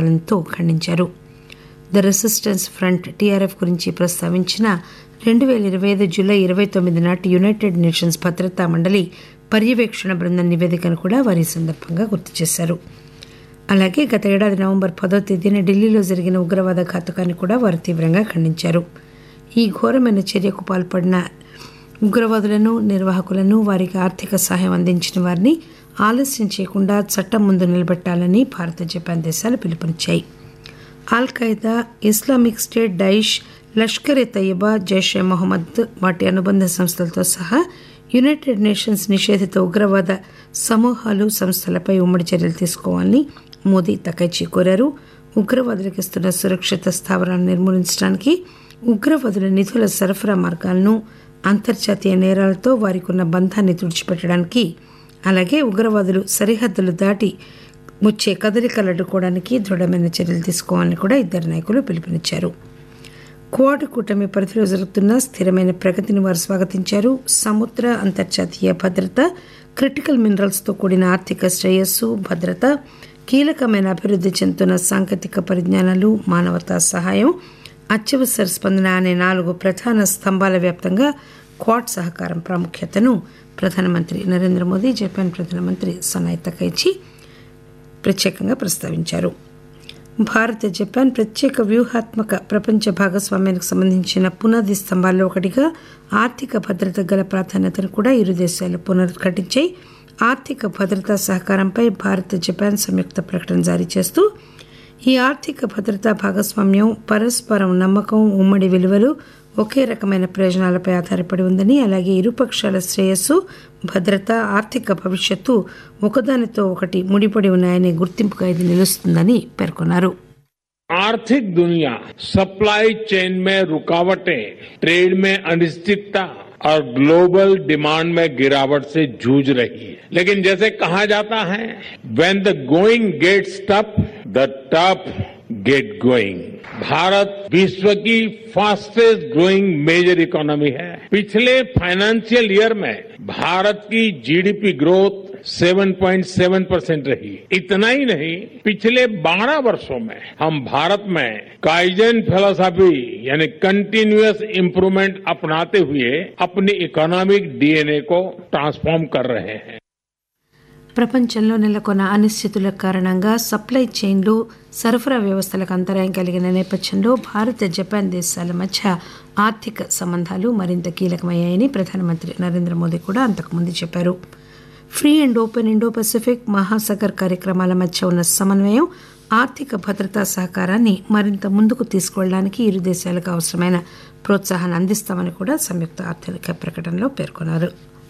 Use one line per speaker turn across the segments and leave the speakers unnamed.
పరిపాలనతో ఖండించారు the resistance front TRF గురించి ప్రస్తావించిన రెండు వేల ఇరవై ఐదు జూలై ఇరవై తొమ్మిది నాటి యునైటెడ్ నేషన్స్ భద్రతా మండలి పర్యవేక్షణ బృందం నివేదికను కూడా వారి సందర్భంగా గుర్తు చేశారు అలాగే గత ఏడాది నవంబర్ పదో తేదీన ఢిల్లీలో జరిగిన ఉగ్రవాద ఘాతకాన్ని కూడా వారు తీవ్రంగా ఖండించారు ఈ ఘోరమైన చర్యకు పాల్పడిన ఉగ్రవాదులను నిర్వాహకులను వారికి ఆర్థిక సహాయం అందించిన వారిని ఆలస్యం చేయకుండా చట్టం ముందు నిలబెట్టాలని భారత జపాన్ దేశాలు పిలుపునిచ్చాయి al Qaeda Islamic State Daesh Lashkar e Taiba Jaish e Mohammed వాటి అనుబంధ సంస్థలతో సహా యునైటెడ్ నేషన్స్ నిషేధిత ఉగ్రవాద సమూహాలు సంస్థలపై ఉమ్మడి చర్యలు తీసుకోవాలని మోదీ తకైచి కోరారు ఉగ్రవాదులకు ఇస్తున్న సురక్షిత స్థావరాలను నిర్మూలించడానికి ఉగ్రవాదుల నిధుల సరఫరా మార్గాలను అంతర్జాతీయ నేరాలతో వారికి ఉన్న బంధాన్ని తుడిచిపెట్టడానికి అలాగే ఉగ్రవాదులు సరిహద్దులు దాటి వచ్చే కదలికలు అడ్డుకోవడానికి దృఢమైన చర్యలు తీసుకోవాలని కూడా ఇద్దరు నాయకులు పిలుపునిచ్చారు క్వాడ్ కూటమి పరిధిలో జరుగుతున్న స్థిరమైన ప్రగతిని వారు స్వాగతించారు సముద్ర అంతర్జాతీయ భద్రత క్రిటికల్ మినరల్స్తో కూడిన ఆర్థిక శ్రేయస్సు భద్రత కీలకమైన అభివృద్ధి చెందుతున్న సాంకేతిక పరిజ్ఞానాలు మానవతా సహాయం అత్యవసర స్పందన అనే నాలుగు ప్రధాన స్తంభాల వ్యాప్తంగా క్వాడ్ సహకారం ప్రాముఖ్యతను ప్రధానమంత్రి నరేంద్ర మోదీ జపాన్ ప్రధానమంత్రి సనాయ్ తకైచి ప్రత్యేకంగా ప్రస్తావించారు భారత్ జపాన్ ప్రత్యేక వ్యూహాత్మక ప్రపంచ భాగస్వామ్యానికి సంబంధించిన పునాది స్తంభాల్లో ఒకటిగా ఆర్థిక భద్రత గల ప్రాధాన్యతను కూడా ఇరు దేశాలు పునరుద్ఘాటించాయి ఆర్థిక భద్రతా సహకారంపై భారత్ జపాన్ సంయుక్త ప్రకటన జారీ చేస్తూ ఈ ఆర్థిక భద్రతా భాగస్వామ్యం పరస్పరం నమ్మకం ఉమ్మడి విలువలు ఒకే రకమైన ప్రయోజనాలపై ఆధారపడి ఉందని అలాగే ఇరుపక్షాల శ్రేయస్సు భద్రత ఆర్థిక భవిష్యత్తు ఒకదానితో ఒకటి ముడిపడి ఉన్నాయనే గుర్తింపుగా ఇది నిలుస్తుందని పేర్కొన్నారు
आर्थिक दुनिया सप्लाई चेन में रुकावटें ट्रेड में अनिश्चितता और ग्लोबल डिमांड में गिरावट से जूझ रही है लेकिन जैसे कहा जाता है when the going gets tough the tough get going Bharat विश्व की फास्टेस्ट ग्रोइंग मेजर इकोनॉमी है पिछले फाइनेंशियल ईयर में भारत की जीडीपी ग्रोथ 7.7 परसेंट रही इतना ही नहीं पिछले 12 वर्षों में हम भारत में काइजन फिलोसॉफी यानी कंटिन्यूअस इंप्रूवमेंट अपनाते हुए अपनी इकोनॉमिक डीएनए को ट्रांसफॉर्म कर रहे हैं
ప్రపంచంలో నెలకొన్న అనిశ్చితుల కారణంగా సప్లై చైన్లు సరఫరా వ్యవస్థలకు అంతరాయం కలిగిన నేపథ్యంలో భారత్ జపాన్ దేశాల మధ్య ఆర్థిక సంబంధాలు మరింత కీలకమయ్యాయని ప్రధానమంత్రి నరేంద్ర మోదీ కూడా అంతకుముందు చెప్పారు free and open Indo Pacific Mahasagar కార్యక్రమాల మధ్య ఉన్న సమన్వయం ఆర్థిక భద్రతా సహకారాన్ని మరింత ముందుకు తీసుకువెళ్ళడానికి ఇరు దేశాలకు అవసరమైన ప్రోత్సాహాన్ని అందిస్తామని కూడా సంయుక్త ఆర్థిక ప్రకటనలో పేర్కొన్నారు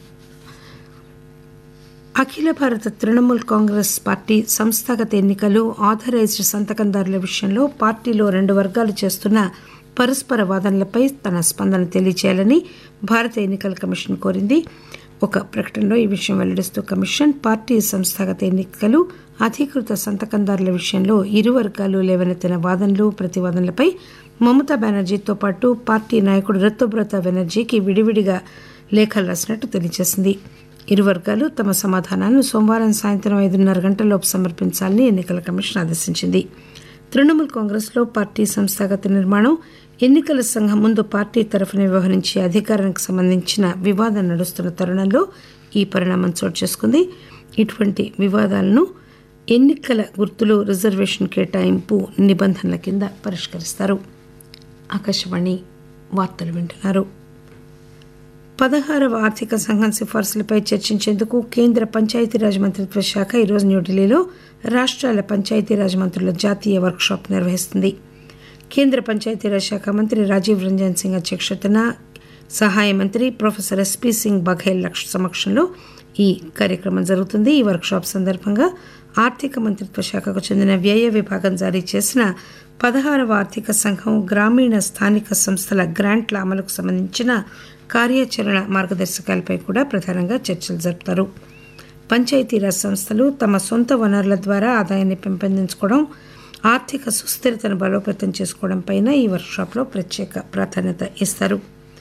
అఖిల భారత తృణమూల్ కాంగ్రెస్ పార్టీ సంస్థాగత ఎన్నికలు ఆథరైజ్డ్ సంతకందారుల విషయంలో పార్టీలో రెండు వర్గాలు చేస్తున్న పరస్పర వాదనలపై తన స్పందన తెలియచేయాలని భారత ఎన్నికల కమిషన్ కోరింది ఒక ప్రకటనలో ఈ విషయం వెల్లడిస్తూ కమిషన్ పార్టీ సంస్థాగత ఎన్నికలు అధీకృత సంతకందారుల విషయంలో ఇరు వర్గాలు లేవనెత్తిన వాదనలు ప్రతివాదనలపై మమతా బెనర్జీతో పాటు పార్టీ నాయకుడు రత్తోబ్రత బెనర్జీకి విడివిడిగా లేఖలు రాసినట్టు తెలియజేసింది ఇరు వర్గాలు తమ సమాధానాలను సోమవారం సాయంత్రం ఐదున్నర గంటలలోపు సమర్పించాలని ఎన్నికల కమిషన్ ఆదేశించింది తృణమూల్ కాంగ్రెస్లో పార్టీ సంస్థాగత నిర్మాణం ఎన్నికల సంఘం ముందు పార్టీ తరఫున వ్యవహరించే అధికారానికి సంబంధించిన వివాదం నడుస్తున్న తరుణంలో ఈ పరిణామం చోటు చేసుకుంది ఇటువంటి వివాదాలను ఎన్నికల గుర్తులు రిజర్వేషన్ కేటాయింపు నిబంధనల కింద పరిష్కరిస్తారు ఆకాశవాణి వార్తలు వింటున్నారు పదహారవ ఆర్థిక సంఘం సిఫార్సులపై చర్చించేందుకు కేంద్ర పంచాయతీరాజ్ మంత్రిత్వ శాఖ ఈరోజు న్యూఢిల్లీలో రాష్ట్రాల పంచాయతీరాజ్ మంత్రుల జాతీయ వర్క్షాప్ నిర్వహిస్తుంది కేంద్ర పంచాయతీరాజ్ శాఖ మంత్రి రాజీవ్ రంజన్ సింగ్ అధ్యక్షతన సహాయ మంత్రి ప్రొఫెసర్ ఎస్పీ సింగ్ బఘేల్ సమక్షంలో ఈ కార్యక్రమం జరుగుతుంది ఈ వర్క్షాప్ సందర్భంగా ఆర్థిక మంత్రిత్వ శాఖకు చెందిన వ్యయ విభాగం జారీ చేసిన పదహారవ ఆర్థిక సంఘం గ్రామీణ స్థానిక సంస్థల గ్రాంట్ల అమలుకు సంబంధించిన కార్యాచరణ మార్గదర్శకాలపై కూడా ప్రధానంగా చర్చలు జరుపుతారు పంచాయతీరాజ్ సంస్థలు తమ సొంత వనరుల ద్వారా ఆదాయాన్ని పెంపొందించుకోవడం ఆర్థిక సుస్థిరతను బలోపేతం చేసుకోవడంపై ఈ వర్క్షాప్లో ప్రత్యేక ప్రాధాన్యత ఇస్తారు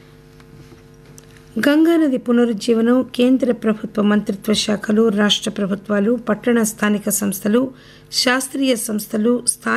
గంగానది పునరుజ్జీవనం కేంద్ర ప్రభుత్వ మంత్రిత్వ శాఖలు రాష్ట్ర ప్రభుత్వాలు పట్టణ స్థానిక సంస్థలు శాస్త్రీయ సంస్థలు స్థానిక